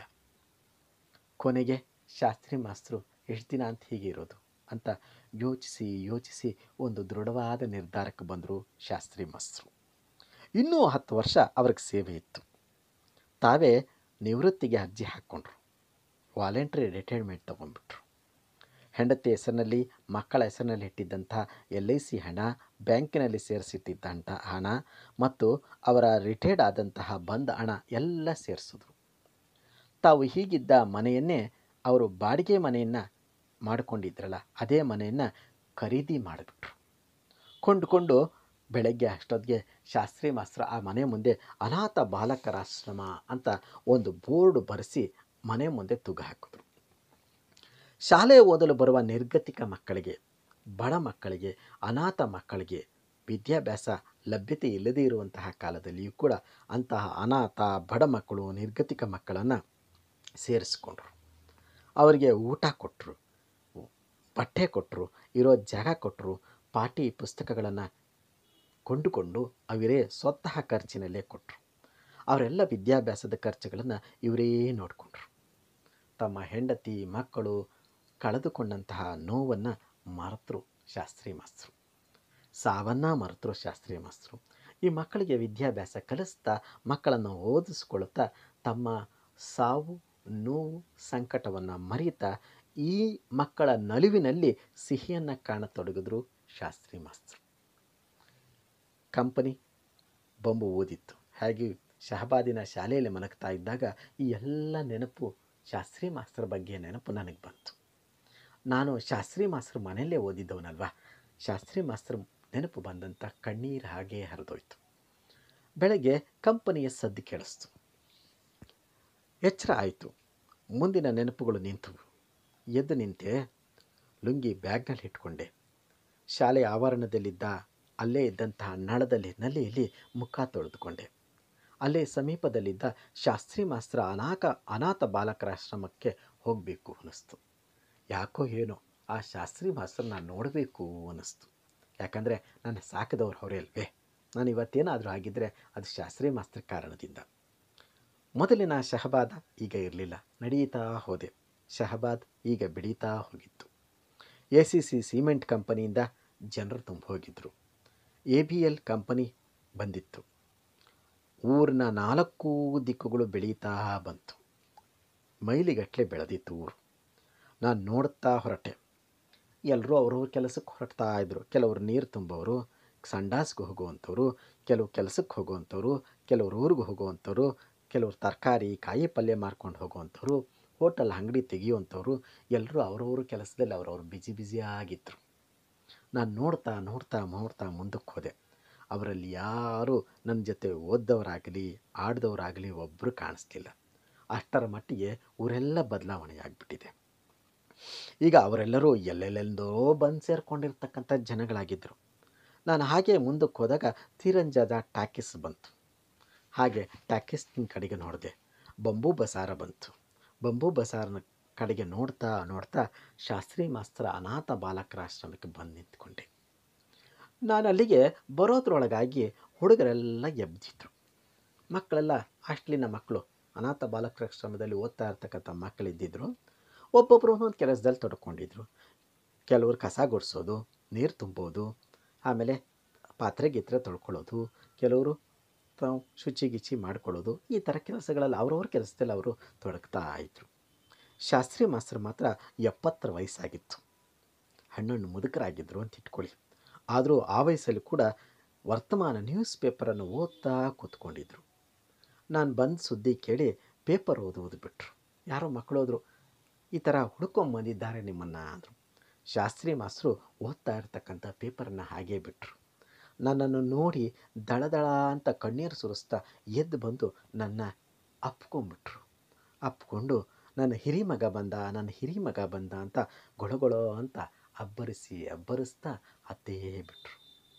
ಕೊನೆಗೆ ಶಾಸ್ತ್ರಿ ಮಾಸ್ತರು ಎಷ್ಟು ದಿನ ಅಂತ ಹೀಗೆ ಇರೋದು ಅಂತ ಯೋಚಿಸಿ ಯೋಚಿಸಿ ಒಂದು ದೃಢವಾದ ನಿರ್ಧಾರಕ್ಕೆ ಬಂದರು ಶಾಸ್ತ್ರಿ ಮಾಸ್ತರು ಇನ್ನೂ ಹತ್ತು ವರ್ಷ ಅವ್ರಿಗೆ ಸೇವೆ ಇತ್ತು ತಾವೇ ನಿವೃತ್ತಿಗೆ ಅರ್ಜಿ ಹಾಕ್ಕೊಂಡ್ರು ವಾಲಂಟ್ರಿ ರಿಟೈರ್ಮೆಂಟ್ ತೊಗೊಂಡ್ಬಿಟ್ರು ಹೆಂಡತಿ ಹೆಸರಿನಲ್ಲಿ ಮಕ್ಕಳ ಹೆಸರಿನಲ್ಲಿ ಇಟ್ಟಿದ್ದಂಥ ಎಲ್ ಐ ಸಿ ಹಣ ಬ್ಯಾಂಕಿನಲ್ಲಿ ಸೇರಿಸಿಟ್ಟಿದ್ದಂಥ ಹಣ ಮತ್ತು ಅವರ ರಿಟೈರ್ಡ್ ಆದಂತಹ ಬಂದ ಹಣ ಎಲ್ಲ ಸೇರಿಸಿದ್ರು ತಾವು ಹೀಗಿದ್ದ ಮನೆಯನ್ನೇ ಅವರು ಬಾಡಿಗೆ ಮನೆಯನ್ನು ಮಾಡಿಕೊಂಡಿದ್ರಲ್ಲ ಅದೇ ಮನೆಯನ್ನು ಖರೀದಿ ಮಾಡಿಬಿಟ್ರು ಕೊಂಡುಕೊಂಡು ಬೆಳಗ್ಗೆ ಅಷ್ಟೊತ್ತಿಗೆ ಶಾಸ್ತ್ರಿ ಮಾಸ್ತರ ಆ ಮನೆ ಮುಂದೆ ಅನಾಥ ಬಾಲಕರಾಶ್ರಮ ಅಂತ ಒಂದು ಬೋರ್ಡ್ ಬರೆಸಿ ಮನೆ ಮುಂದೆ ತೂಗು ಹಾಕಿದ್ರು ಶಾಲೆ ಓದಲು ಬರುವ ನಿರ್ಗತಿಕ ಮಕ್ಕಳಿಗೆ ಬಡ ಮಕ್ಕಳಿಗೆ ಅನಾಥ ಮಕ್ಕಳಿಗೆ ವಿದ್ಯಾಭ್ಯಾಸ ಲಭ್ಯತೆ ಇಲ್ಲದೇ ಇರುವಂತಹ ಕಾಲದಲ್ಲಿಯೂ ಕೂಡ ಅಂತಹ ಅನಾಥ ಬಡ ಮಕ್ಕಳು ನಿರ್ಗತಿಕ ಮಕ್ಕಳನ್ನು ಸೇರಿಸ್ಕೊಂಡ್ರು ಅವರಿಗೆ ಊಟ ಕೊಟ್ಟರು ಬಟ್ಟೆ ಕೊಟ್ಟರು ಇರೋ ಜಾಗ ಕೊಟ್ಟರು ಪಾಠಿ ಪುಸ್ತಕಗಳನ್ನು ಕೊಂಡುಕೊಂಡು ಅವರೇ ಸ್ವತಃ ಖರ್ಚಿನಲ್ಲೇ ಕೊಟ್ಟರು ಅವರೆಲ್ಲ ವಿದ್ಯಾಭ್ಯಾಸದ ಖರ್ಚುಗಳನ್ನು ಇವರೇ ನೋಡಿಕೊಂಡ್ರು ತಮ್ಮ ಹೆಂಡತಿ ಮಕ್ಕಳು ಕಳೆದುಕೊಂಡಂತಹ ನೋವನ್ನು ಮರೆತರು ಶಾಸ್ತ್ರಿ ಮಾಸ್ತರು ಸಾವನ್ನ ಮರೆತರು ಶಾಸ್ತ್ರಿ ಮಾಸ್ತರು ಈ ಮಕ್ಕಳಿಗೆ ವಿದ್ಯಾಭ್ಯಾಸ ಕಲಿಸ್ತಾ ಮಕ್ಕಳನ್ನು ಓದಿಸ್ಕೊಳ್ತಾ ತಮ್ಮ ಸಾವು ನೋವು ಸಂಕಟವನ್ನು ಮರೀತಾ ಈ ಮಕ್ಕಳ ನಲಿವಿನಲ್ಲಿ ಸಿಹಿಯನ್ನು ಕಾಣತೊಡಗಿದ್ರು ಶಾಸ್ತ್ರಿ ಮಾಸ್ತರು ಕಂಪನಿ ಬೊಂಬು ಓದಿತ್ತು ಹಾಗೆ ಶಹಬಾದಿನ ಶಾಲೆಯಲ್ಲಿ ಮಲಗ್ತಾ ಇದ್ದಾಗ ಈ ಎಲ್ಲ ನೆನಪು ಶಾಸ್ತ್ರಿ ಮಾಸ್ತರ ಬಗ್ಗೆ ನೆನಪು ನನಗೆ ಬಂತು ನಾನು ಶಾಸ್ತ್ರಿ ಮಾಸ್ತರು ಮನೆಯಲ್ಲೇ ಓದಿದ್ದವನಲ್ವಾ ಶಾಸ್ತ್ರಿ ಮಾಸ್ತರು ನೆನಪು ಬಂದಂಥ ಕಣ್ಣೀರು ಹಾಗೇ ಹರಿದೋಯ್ತು ಬೆಳಗ್ಗೆ ಕಂಪನಿಯ ಸದ್ದು ಕೇಳಿಸ್ತು ಎಚ್ಚರ ಆಯಿತು ಮುಂದಿನ ನೆನಪುಗಳು ನಿಂತವು ಎದ್ದು ನಿಂತೆ ಲುಂಗಿ ಬ್ಯಾಗ್ನಲ್ಲಿ ಇಟ್ಕೊಂಡೆ ಶಾಲೆಯ ಆವರಣದಲ್ಲಿದ್ದ ಅಲ್ಲೇ ಇದ್ದಂತಹ ನಳದಲ್ಲಿ ನಲ್ಲಿಯಲ್ಲಿ ಮುಖ ತೊಳೆದುಕೊಂಡೆ ಅಲ್ಲೇ ಸಮೀಪದಲ್ಲಿದ್ದ ಶಾಸ್ತ್ರಿ ಮಾಸ್ತರ ಅನಾಥ ಅನಾಥ ಬಾಲಕರಾಶ್ರಮಕ್ಕೆ ಹೋಗಬೇಕು ಅನ್ನಿಸ್ತು ಯಾಕೋ ಏನೋ ಆ ಶಾಸ್ತ್ರಿ ಮಾಸ್ತರನ್ನ ನೋಡಬೇಕು ಅನ್ನಿಸ್ತು ಯಾಕಂದರೆ ನನ್ನ ಸಾಕಿದವ್ರು ಅವರೇ ಅಲ್ವೇ ನಾನು ಇವತ್ತೇನಾದರೂ ಆಗಿದ್ದರೆ ಅದು ಶಾಸ್ತ್ರಿ ಮಾಸ್ತರ ಕಾರಣದಿಂದ ಮೊದಲಿನ ಶಹಬಾದ ಈಗ ಇರಲಿಲ್ಲ ನಡೀತಾ ಹೋದೆ ಶಹಬಾದ್ ಈಗ ಬೆಳೀತಾ ಹೋಗಿತ್ತು ಎ ಸಿ ಸಿ ಸಿಮೆಂಟ್ ಕಂಪನಿಯಿಂದ ಜನರು ತುಂಬ ಹೋಗಿದ್ದರು ಎ ಬಿ ಎಲ್ ಕಂಪನಿ ಬಂದಿತ್ತು ಊರಿನ ನಾಲ್ಕು ದಿಕ್ಕುಗಳು ಬೆಳೀತಾ ಬಂತು ಮೈಲಿಗಟ್ಟಲೆ ಬೆಳೆದಿತ್ತು ಊರು ನಾನು ನೋಡ್ತಾ ಹೊರಟೆ ಎಲ್ಲರೂ ಅವ್ರವ್ರ ಕೆಲಸಕ್ಕೆ ಹೊರಡ್ತಾ ಇದ್ದರು ಕೆಲವರು ನೀರು ತುಂಬೋರು ಸಂಡಾಸ್ಗೆ ಹೋಗುವಂಥವ್ರು ಕೆಲವು ಕೆಲಸಕ್ಕೆ ಹೋಗುವಂಥವ್ರು ಕೆಲವ್ರು ಊರಿಗೆ ಹೋಗುವಂಥವ್ರು ಕೆಲವ್ರು ತರಕಾರಿ ಕಾಯಿ ಪಲ್ಯ ಮಾರ್ಕೊಂಡು ಹೋಗುವಂಥವ್ರು ಹೋಟೆಲ್ ಅಂಗಡಿ ತೆಗಿಯುವಂಥವ್ರು ಎಲ್ಲರೂ ಅವ್ರವ್ರ ಕೆಲಸದಲ್ಲಿ ಅವ್ರವ್ರು ಬ್ಯುಸಿ ಬ್ಯುಸಿಯಾಗಿದ್ದರು ನಾನು ನೋಡ್ತಾ ನೋಡ್ತಾ ನೋಡ್ತಾ ಮುಂದಕ್ಕೆ ಹೋದೆ ಅವರಲ್ಲಿ ಯಾರೂ ನನ್ನ ಜೊತೆ ಓದ್ದವರಾಗಲಿ ಆಡ್ದವರಾಗಲಿ ಒಬ್ಬರು ಕಾಣಿಸ್ಲಿಲ್ಲ ಅಷ್ಟರ ಮಟ್ಟಿಗೆ ಊರೆಲ್ಲ ಬದಲಾವಣೆ ಆಗಿಬಿಟ್ಟಿದೆ ಈಗ ಅವರೆಲ್ಲರೂ ಎಲ್ಲೆಲ್ಲೆಂದೋ ಬಂದು ಸೇರಿಕೊಂಡಿರ್ತಕ್ಕಂಥ ಜನಗಳಾಗಿದ್ದರು ನಾನು ಹಾಗೆ ಮುಂದಕ್ಕೆ ಹೋದಾಗ ತೀರಂಜದ ಟ್ಯಾಕಿಸ್ ಬಂತು ಹಾಗೆ ಟ್ಯಾಕಿಸ್ನ ಕಡೆಗೆ ನೋಡಿದೆ ಬಂಬೂ ಬಸಾರ ಬಂತು ಬಂಬೂ ಬಸಾರನ ಕಡೆಗೆ ನೋಡ್ತಾ ನೋಡ್ತಾ ಶಾಸ್ತ್ರಿ ಮಾಸ್ತರ ಅನಾಥ ಬಾಲಕರಾಶ್ರಮಕ್ಕೆ ಬಂದು ನಿಂತ್ಕೊಂಡೆ ನಾನು ಅಲ್ಲಿಗೆ ಬರೋದ್ರೊಳಗಾಗಿ ಹುಡುಗರೆಲ್ಲ ಎಬ್ದಿದ್ರು ಮಕ್ಕಳೆಲ್ಲ ಹಾಸ್ಟ್ಲಿನ ಮಕ್ಕಳು ಅನಾಥ ಬಾಲಕರಾಶ್ರಮದಲ್ಲಿ ಓದ್ತಾ ಇರ್ತಕ್ಕಂಥ ಮಕ್ಕಳಿದ್ದಿದ್ರು ಒಬ್ಬೊಬ್ಬರು ಒಂದೊಂದು ಕೆಲಸದಲ್ಲಿ ತೊಡ್ಕೊಂಡಿದ್ರು ಕೆಲವರು ಕಸ ಗುಡಿಸೋದು ನೀರು ತುಂಬೋದು ಆಮೇಲೆ ಪಾತ್ರೆ ಗಿತ್ರೆ ತೊಳ್ಕೊಳ್ಳೋದು ಕೆಲವರು ತಾವು ಶುಚಿ ಗಿಚಿ ಮಾಡ್ಕೊಳ್ಳೋದು ಈ ಥರ ಕೆಲಸಗಳಲ್ಲಿ ಅವ್ರವ್ರ ಕೆಲಸದಲ್ಲಿ ಅವರು ತೊಡಗ್ತಾ ಇದ್ರು ಶಾಸ್ತ್ರಿ ಮಾಸ್ತರು ಮಾತ್ರ ಎಪ್ಪತ್ತರ ವಯಸ್ಸಾಗಿತ್ತು ಹಣ್ಣಣ್ಣು ಮುದುಕರಾಗಿದ್ದರು ಅಂತ ಇಟ್ಕೊಳ್ಳಿ ಆದರೂ ಆ ವಯಸ್ಸಲ್ಲಿ ಕೂಡ ವರ್ತಮಾನ ನ್ಯೂಸ್ ಪೇಪರನ್ನು ಓದ್ತಾ ಕೂತ್ಕೊಂಡಿದ್ರು ನಾನು ಬಂದು ಸುದ್ದಿ ಕೇಳಿ ಪೇಪರ್ ಓದುವುದು ಬಿಟ್ಟರು ಯಾರೋ ಮಕ್ಕಳು ಹೋದರು ಈ ಥರ ಹುಡ್ಕೊಂಬಂದಿದ್ದಾರೆ ನಿಮ್ಮನ್ನು ಅಂದರು ಶಾಸ್ತ್ರಿ ಮಾಸ್ತರು ಓದ್ತಾ ಇರ್ತಕ್ಕಂಥ ಪೇಪರನ್ನು ಹಾಗೇ ಬಿಟ್ಟರು ನನ್ನನ್ನು ನೋಡಿ ದಳದಳ ಅಂತ ಕಣ್ಣೀರು ಸುರಿಸ್ತಾ ಎದ್ದು ಬಂದು ನನ್ನ ಅಪ್ಕೊಂಬಿಟ್ರು ಅಪ್ಕೊಂಡು ನನ್ನ ಹಿರಿ ಮಗ ಬಂದ ನನ್ನ ಹಿರಿ ಮಗ ಬಂದ ಅಂತ ಗೊಳಗೊಳೋ ಅಂತ ಅಬ್ಬರಿಸಿ ಅಬ್ಬರಿಸ್ತಾ ಅತ್ತೇ ಬಿಟ್ರು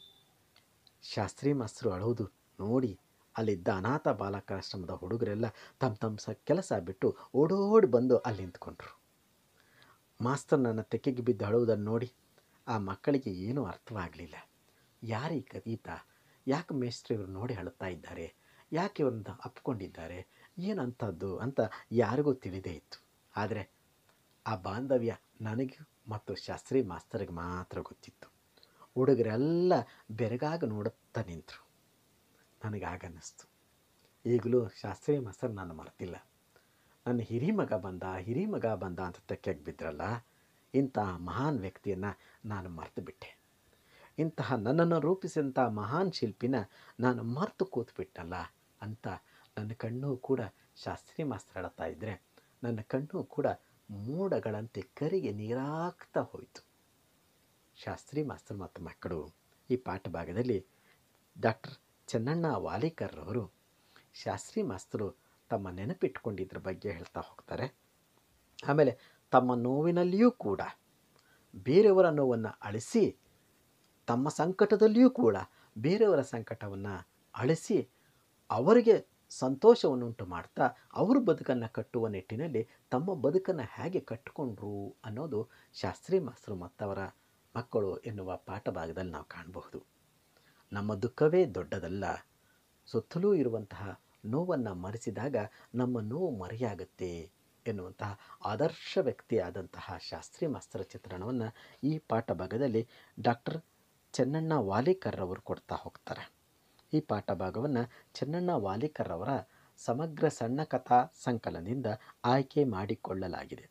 ಶಾಸ್ತ್ರಿ ಮಾಸ್ತರು ಅಳೋದು ನೋಡಿ ಅಲ್ಲಿದ್ದ ಅನಾಥ ಬಾಲಕಾಶ್ರಮದ ಹುಡುಗರೆಲ್ಲ ತಮ್ಮ ತಮ್ಮ ಸ ಕೆಲಸ ಬಿಟ್ಟು ಓಡೋಡಿ ಬಂದು ಅಲ್ಲಿ ನಿಂತ್ಕೊಂಡ್ರು ಮಾಸ್ತರ್ ನನ್ನ ತೆಕ್ಕೆಗೆ ಬಿದ್ದು ಅಳುವುದನ್ನು ನೋಡಿ ಆ ಮಕ್ಕಳಿಗೆ ಏನೂ ಅರ್ಥವಾಗಲಿಲ್ಲ ಯಾರೀ ಕದೀತ ಯಾಕೆ ಮೇಸ್ಟ್ರು ಇವರು ನೋಡಿ ಅಳುತ್ತಾ ಇದ್ದಾರೆ ಯಾಕೆ ಇವ್ರನ್ನ ಅಪ್ಕೊಂಡಿದ್ದಾರೆ ಏನಂಥದ್ದು ಅಂತ ಯಾರಿಗೂ ತಿಳಿದೇ ಇತ್ತು ಆದರೆ ಆ ಬಾಂಧವ್ಯ ನನಗೆ ಮತ್ತು ಶಾಸ್ತ್ರಿ ಮಾಸ್ತರಿಗೆ ಮಾತ್ರ ಗೊತ್ತಿತ್ತು ಹುಡುಗರೆಲ್ಲ ಬೆರಗಾಗ ನೋಡುತ್ತಾ ನಿಂತರು ನನಗಾಗನ್ನಿಸ್ತು ಈಗಲೂ ಶಾಸ್ತ್ರಿ ಮಾಸ್ತರ್ ನಾನು ಮರ್ತಿಲ್ಲ ನನ್ನ ಹಿರಿ ಮಗ ಬಂದ ಹಿರಿ ಮಗ ಬಂದ ಅಂತ ತೆಕ್ಕೆಗೆ ಬಿದ್ರಲ್ಲ ಇಂತಹ ಮಹಾನ್ ವ್ಯಕ್ತಿಯನ್ನು ನಾನು ಮರೆತು ಬಿಟ್ಟೆ ಇಂತಹ ನನ್ನನ್ನು ರೂಪಿಸಿದಂಥ ಮಹಾನ್ ಶಿಲ್ಪಿನ ನಾನು ಮರೆತು ಕೂತ್ಬಿಟ್ಟಲ್ಲ ಅಂತ ನನ್ನ ಕಣ್ಣು ಕೂಡ ಶಾಸ್ತ್ರಿ ಮಾಸ್ತರ್ ಅಳ್ತಾ ಇದ್ದರೆ ನನ್ನ ಕಣ್ಣು ಕೂಡ ಮೋಡಗಳಂತೆ ಕರಿಗೆ ನೀರಾಗ್ತಾ ಹೋಯಿತು ಶಾಸ್ತ್ರಿ ಮಾಸ್ತರ್ ಮತ್ತು ಮಕ್ಕಳು ಈ ಪಾಠ ಭಾಗದಲ್ಲಿ ಡಾಕ್ಟರ್ ಚೆನ್ನಣ್ಣ ವಾಲಿಕರ್ರವರು ಶಾಸ್ತ್ರಿ ಮಾಸ್ತರು ತಮ್ಮ ನೆನಪಿಟ್ಕೊಂಡಿದ್ರ ಬಗ್ಗೆ ಹೇಳ್ತಾ ಹೋಗ್ತಾರೆ ಆಮೇಲೆ ತಮ್ಮ ನೋವಿನಲ್ಲಿಯೂ ಕೂಡ ಬೇರೆಯವರ ನೋವನ್ನು ಅಳಿಸಿ ತಮ್ಮ ಸಂಕಟದಲ್ಲಿಯೂ ಕೂಡ ಬೇರೆಯವರ ಸಂಕಟವನ್ನು ಅಳಿಸಿ ಅವರಿಗೆ ಸಂತೋಷವನ್ನುಂಟು ಮಾಡ್ತಾ ಅವ್ರ ಬದುಕನ್ನು ಕಟ್ಟುವ ನಿಟ್ಟಿನಲ್ಲಿ ತಮ್ಮ ಬದುಕನ್ನು ಹೇಗೆ ಕಟ್ಟಿಕೊಂಡ್ರು ಅನ್ನೋದು ಶಾಸ್ತ್ರಿ ಮಾಸ್ತರು ಮತ್ತವರ ಮಕ್ಕಳು ಎನ್ನುವ ಪಾಠ ಭಾಗದಲ್ಲಿ ನಾವು ಕಾಣಬಹುದು ನಮ್ಮ ದುಃಖವೇ ದೊಡ್ಡದಲ್ಲ ಸುತ್ತಲೂ ಇರುವಂತಹ ನೋವನ್ನು ಮರೆಸಿದಾಗ ನಮ್ಮ ನೋವು ಮರೆಯಾಗುತ್ತೆ ಎನ್ನುವಂತಹ ಆದರ್ಶ ವ್ಯಕ್ತಿಯಾದಂತಹ ಶಾಸ್ತ್ರಿ ಮಾಸ್ತರ ಚಿತ್ರಣವನ್ನು ಈ ಪಾಠ ಭಾಗದಲ್ಲಿ ಡಾಕ್ಟರ್ ಚೆನ್ನಣ್ಣ ವಾಲಿಕರ್ ಅವರು ಕೊಡ್ತಾ ಹೋಗ್ತಾರೆ ಈ ಪಾಠ ಭಾಗವನ್ನು ಚೆನ್ನಣ್ಣ ವಾಲಿಕರ್ ಅವರ ಸಮಗ್ರ ಸಣ್ಣ ಕಥಾ ಸಂಕಲನದಿಂದ ಆಯ್ಕೆ ಮಾಡಿಕೊಳ್ಳಲಾಗಿದೆ